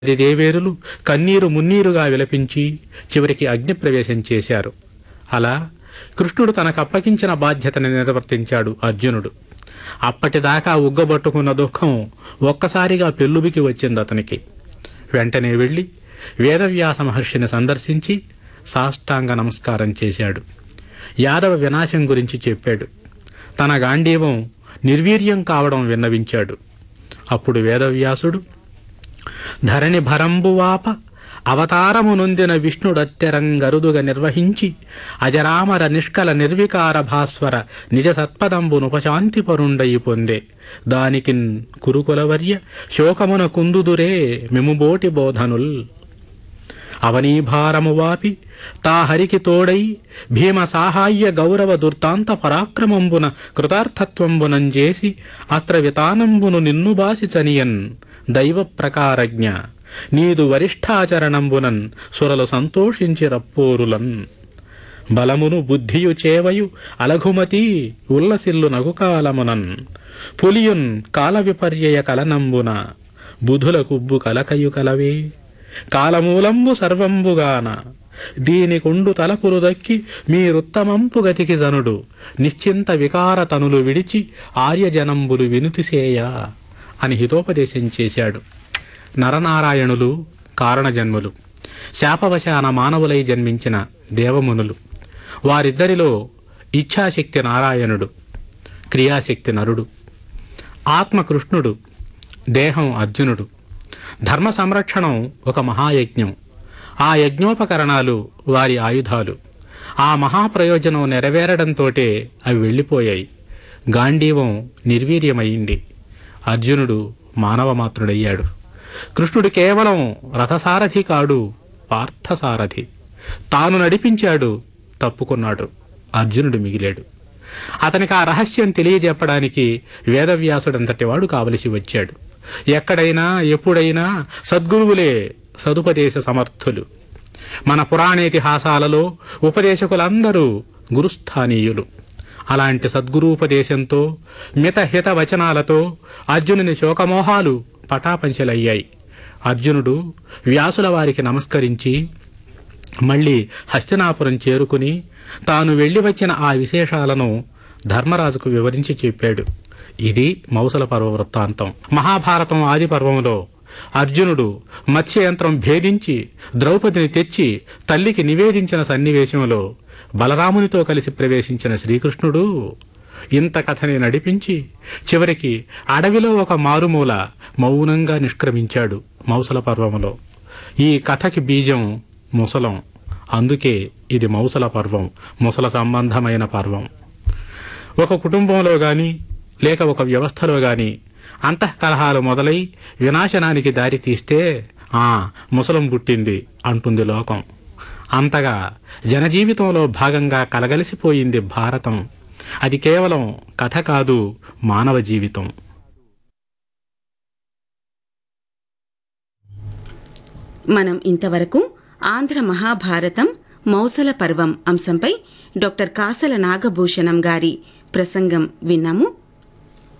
అది దేవేరులు కన్నీరు మున్నీరుగా విలపించి చివరికి అగ్నిప్రవేశం చేశారు అలా కృష్ణుడు తనకు అప్పగించిన బాధ్యతని నిర్వర్తించాడు అర్జునుడు అప్పటిదాకా ఉగ్గబట్టుకున్న దుఃఖం ఒక్కసారిగా పెళ్ళుబికి వచ్చింది అతనికి వెంటనే వెళ్ళి వేదవ్యాస మహర్షిని సందర్శించి సాష్టాంగ నమస్కారం చేశాడు యాదవ వినాశం గురించి చెప్పాడు తన గాంధీవం నిర్వీర్యం కావడం విన్నవించాడు అప్పుడు వేదవ్యాసుడు ధరణి భరంబువాప అవతారము నొందిన విష్ణుడత్తెరంగరుదుగా నిర్వహించి అజరామర నిష్కల నిర్వికార భాస్వర నిజ సత్పదంబునుపశాంతి పరుండయి పొందే దానికిన్ కురుకులవర్య శోకమున కుందుదురే మెముబోటి బోధనుల్ అవనీభారము వాపి తా హరికి తోడై భీమ సాహాయ్య గౌరవ దుర్తాంత పరాక్రమంబున కృతార్థత్వంబునంజేసి అస్త్ర వితానంబును నిన్ను బాసి చనియన్ దైవ ప్రకారజ్ఞ నీదు వరిష్ఠాచరణంబునన్ సురలు సంతోషించి రప్పోరులన్ బలమును బుద్ధియు చేవయు అలఘుమతి ఉల్లసిల్లు నగుకాలమునన్ పులియున్ కాల విపర్యయ కలనంబున బుధుల కుబ్బు కలకయు కలవే కాలమూలంబు సర్వంబుగాన దీని కొండు తలపురు దక్కి మీరుత్తమంపు గతికి జనుడు నిశ్చింత వికార తనులు విడిచి ఆర్యజనంబులు వినుతిసేయ అని హితోపదేశం చేశాడు నరనారాయణులు కారణజన్ములు శాపవశాన మానవులై జన్మించిన దేవమునులు వారిద్దరిలో ఇచ్ఛాశక్తి నారాయణుడు క్రియాశక్తి నరుడు ఆత్మ కృష్ణుడు దేహం అర్జునుడు ధర్మ సంరక్షణం ఒక మహాయజ్ఞం ఆ యజ్ఞోపకరణాలు వారి ఆయుధాలు ఆ మహాప్రయోజనం నెరవేరడంతోటే అవి వెళ్ళిపోయాయి గాంధీవం నిర్వీర్యమైంది అర్జునుడు మానవమాత్రుడయ్యాడు కృష్ణుడు కేవలం రథసారథి కాడు పార్థసారథి తాను నడిపించాడు తప్పుకున్నాడు అర్జునుడు మిగిలాడు అతనికి ఆ రహస్యం తెలియజెప్పడానికి వేదవ్యాసుడంతటి వాడు కావలసి వచ్చాడు ఎక్కడైనా ఎప్పుడైనా సద్గురువులే సదుపదేశ సమర్థులు మన పురాణేతిహాసాలలో ఉపదేశకులందరూ గురుస్థానీయులు అలాంటి సద్గురూపదేశంతో మితహిత వచనాలతో అర్జునుని శోకమోహాలు పటాపంచలయ్యాయి అర్జునుడు వ్యాసుల వారికి నమస్కరించి మళ్ళీ హస్తినాపురం చేరుకుని తాను వెళ్ళి వచ్చిన ఆ విశేషాలను ధర్మరాజుకు వివరించి చెప్పాడు ఇది మౌసల పర్వ వృత్తాంతం మహాభారతం ఆది పర్వంలో అర్జునుడు మత్స్యయంత్రం భేదించి ద్రౌపదిని తెచ్చి తల్లికి నివేదించిన సన్నివేశంలో బలరామునితో కలిసి ప్రవేశించిన శ్రీకృష్ణుడు ఇంత కథని నడిపించి చివరికి అడవిలో ఒక మారుమూల మౌనంగా నిష్క్రమించాడు మౌసల పర్వములో ఈ కథకి బీజం ముసలం అందుకే ఇది మౌసల పర్వం ముసల సంబంధమైన పర్వం ఒక కుటుంబంలో గాని లేక ఒక వ్యవస్థలో గాని అంతఃకలహాలు మొదలై వినాశనానికి దారి తీస్తే ఆ ముసలం పుట్టింది అంటుంది లోకం అంతగా జనజీవితంలో భాగంగా కలగలిసిపోయింది భారతం అది కేవలం కథ కాదు మానవ జీవితం మనం ఇంతవరకు ఆంధ్ర మహాభారతం మౌసల పర్వం అంశంపై డాక్టర్ కాసల నాగభూషణం గారి ప్రసంగం విన్నాము